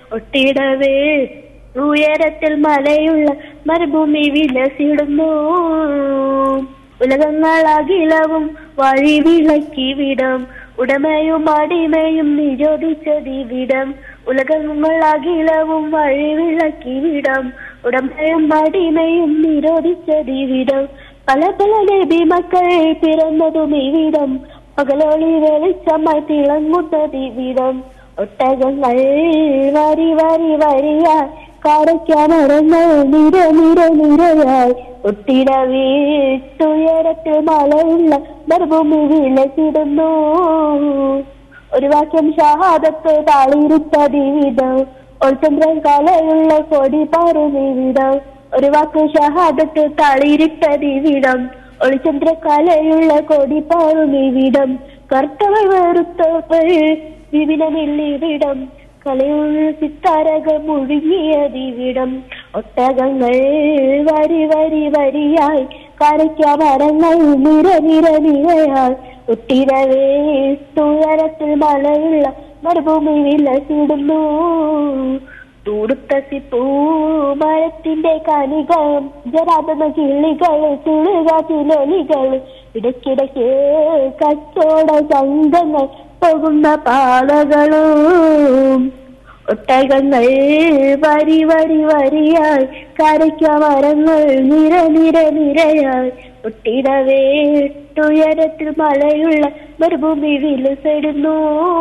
ഒട്ടിടവേ ഉയരത്തിൽ മലയുള്ള മരുഭൂമി വിലസിടുന്നു ഉലകങ്ങൾ അഖിലവും വഴി വിളക്കി വിടം ഉടമയും അടിമയും നിരോധിച്ചതിവിടം ഉലകങ്ങൾ അഖിലവും വഴി വിളക്കി വിടം ഉടമയും അടിമയും നിരോധിച്ചതിവിടം പല പല നബി മക്കൾ പിറന്നതും ഇവിടം പകലോളി വെളിച്ചമായി തിളങ്ങുന്നതിവിടം ഒട്ടകങ്ങൾ വരി വരി വരിയായി കാരയ്ക്കാമരങ്ങൾ നിര നിര നിരയായി ഒട്ടിട വീട്ടുയരത്തിൽ മലയുള്ള മരുഭൂമി വിളക്കിടുന്നു ഒരു വാക്യം ഷഹാദത്ത് താളിരുത്തതി വിധം ഒൾചന്ദ്രൻ കലയുള്ള കൊടി പാറുതി വിധം ഒരു വാക്ക് ഷഹാദത്ത് താളിരിട്ടതി വിധം ഒളിചന്ദ്ര കലയുള്ള കൊടി പാറുതി വിധം കർത്തവൾ വെറുത്തവൾ വിപിനമില്ലിവിടം കളിയുള്ള സിത്താരകൾ മുഴുങ്ങിയതിവിടം ഒട്ടകങ്ങൾ വരി വരി വരിയായി കരയ്ക്ക മരങ്ങൾ നിര നിര നിരയായി ഒട്ടിരവേ തുയരത്തിൽ മലയുള്ള മരുഭൂമി വിലസിടുന്നു തൂടുത്ത സിപ്പൂ മരത്തിന്റെ കനികൾ ജരാതന കിളികൾ തുളുക ചിലൊലികൾ ഇടയ്ക്കിടയ്ക്ക് കച്ചോട സംഘങ്ങൾ പോകുന്ന പാതകളും ഒട്ടകങ്ങൾ വരി വരി വരിയായി കരയ്ക്ക മരങ്ങൾ നിര നിര നിരയായി ഒട്ടിടവേട്ടുയരത്തിൽ മലയുള്ള മരുഭൂമി വിലസിടുന്നു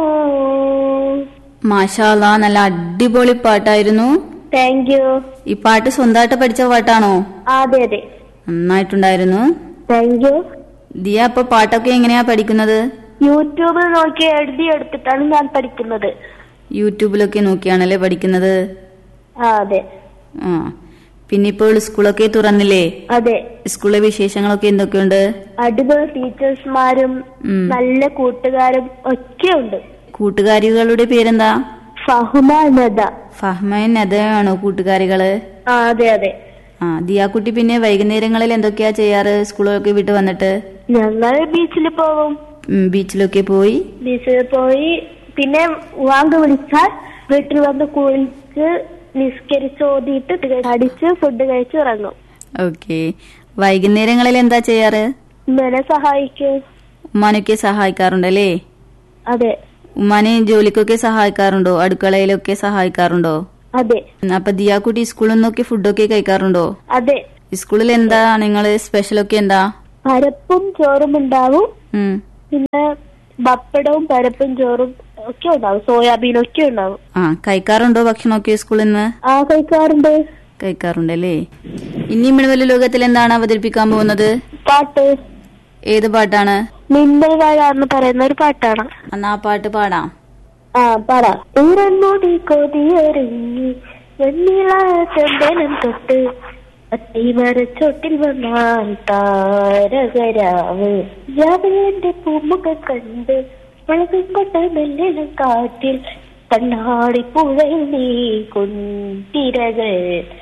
മാഷാല്ലാ നല്ല അടിപൊളി പാട്ടായിരുന്നു താങ്ക് യു ഈ പാട്ട് സ്വന്തമായിട്ട് പഠിച്ച പാട്ടാണോ അതെ അതെ നന്നായിട്ടുണ്ടായിരുന്നു താങ്ക് യു ദിയ അപ്പൊ പാട്ടൊക്കെ എങ്ങനെയാ പഠിക്കുന്നത് യൂട്യൂബിൽ നോക്കി എഴുതി എടുത്തിട്ടാണ് ഞാൻ പഠിക്കുന്നത് യൂട്യൂബിലൊക്കെ നോക്കിയാണല്ലേ പഠിക്കുന്നത് ആ അതെ ആ പിന്നെ ഇപ്പോൾ സ്കൂളൊക്കെ തുറന്നില്ലേ അതെ സ്കൂളിലെ വിശേഷങ്ങളൊക്കെ എന്തൊക്കെയുണ്ട് അടിപൊളി ടീച്ചേഴ്സ്മാരും ഉം. നല്ല കൂട്ടുകാരും ഒക്കെ ഉണ്ട് കൂട്ടുകാരികളുടെ പേരെന്താ ഫഹുമ നദ ഫഹ്മൻ നദയാണോ കൂട്ടുകാരികള് ആ അതെ അതെ ആ ദിയാക്കുട്ടി പിന്നെ വൈകുന്നേരങ്ങളിൽ എന്തൊക്കെയാ ചെയ്യാറ് സ്കൂളൊക്കെ വിട്ട് വന്നിട്ട് ഞങ്ങൾ ബീച്ചിൽ പോവും ഉം, ബീച്ചിലൊക്കെ പോയി ബീച്ചിൽ പോയി പിന്നെ വാങ്ക് വിളിച്ചാൽ വീട്ടിൽ വന്ന് കുളിച്ച് നിസ്കരിച്ച് ഓതിയിട്ട് അടിച്ച് ഫുഡ് കഴിച്ച് ഇറങ്ങും ഓക്കെ വൈകുന്നേരങ്ങളിൽ എന്താ ചെയ്യാറ് ഉമ്മനെ സഹായിക്കും ഉമ്മാനൊക്കെ സഹായിക്കാറുണ്ടല്ലേ അതെ ഉമ്മാനെ ജോലിക്കൊക്കെ സഹായിക്കാറുണ്ടോ അടുക്കളയിലൊക്കെ സഹായിക്കാറുണ്ടോ അതെ ഉം, അപ്പൊ ദിയാക്കുട്ടി സ്കൂളിൽ നിന്നൊക്കെ ഫുഡൊക്കെ കഴിക്കാറുണ്ടോ അതെ സ്കൂളിൽ എന്താ നിങ്ങള് സ്പെഷ്യലൊക്കെ എന്താ പരപ്പും ചോറും ഉണ്ടാവും ഉം പിന്നെ പപ്പടവും പരപ്പും ചോറും ഒക്കെ ഉണ്ടാവും സോയാബീനും ഒക്കെ ഉണ്ടാവും ആ കഴിക്കാറുണ്ടോ ഭക്ഷണമൊക്കെ സ്കൂളിൽ നിന്ന് ആ കഴിക്കാറുണ്ട് കഴിക്കാറുണ്ടല്ലേ ഇനി മിണവല്ല ലോകത്തിൽ എന്താണ് അവതരിപ്പിക്കാൻ പോകുന്നത് പാട്ട് ഏത് പാട്ടാണ് മിന്നൽ വാഴ എന്ന് പറയുന്ന ഒരു പാട്ടാണ് എന്നാ ആ പാട്ട് പാടാം ആ പറ ഉറന്നോടി കൊതിയൊരുങ്ങി വെണ്ണില ചന്ദനം തൊട്ട് അത്തിമരച്ചോട്ടിൽ വന്നാൽ താരകരാവ് രാവിലെ പൂമുഖം കണ്ട് മുളകും കൊണ്ട മെല്ലിലും കാറ്റിൽ കണ്ണാടി പുഴയിൽ നീ കൊണ്ടിരകൾ